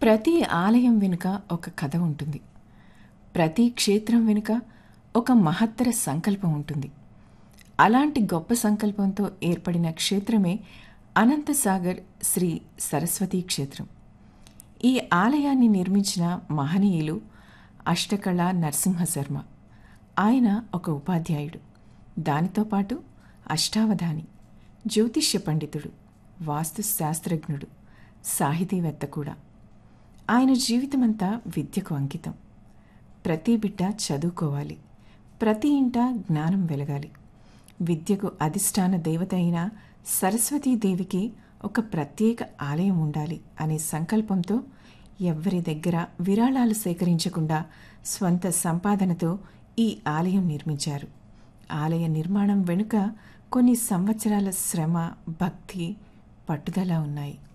ప్రతి ఆలయం వెనుక ఒక కథ ఉంటుంది ప్రతి క్షేత్రం వెనుక ఒక మహత్తర సంకల్పం ఉంటుంది అలాంటి గొప్ప సంకల్పంతో ఏర్పడిన క్షేత్రమే అనంతసాగర్ శ్రీ సరస్వతీ క్షేత్రం ఈ ఆలయాన్ని నిర్మించిన మహనీయులు అష్టకళ నరసింహశర్మ ఆయన ఒక ఉపాధ్యాయుడు దానితో పాటు అష్టావధాని జ్యోతిష్య పండితుడు వాస్తు శాస్త్రజ్ఞుడు సాహితీవేత్త కూడా ఆయన జీవితమంతా విద్యకు అంకితం ప్రతి బిడ్డ చదువుకోవాలి ప్రతి ఇంట జ్ఞానం వెలగాలి విద్యకు అధిష్టాన దేవత అయిన సరస్వతీదేవికి ఒక ప్రత్యేక ఆలయం ఉండాలి అనే సంకల్పంతో ఎవ్వరి దగ్గర విరాళాలు సేకరించకుండా స్వంత సంపాదనతో ఈ ఆలయం నిర్మించారు ఆలయ నిర్మాణం వెనుక కొన్ని సంవత్సరాల శ్రమ భక్తి పట్టుదల ఉన్నాయి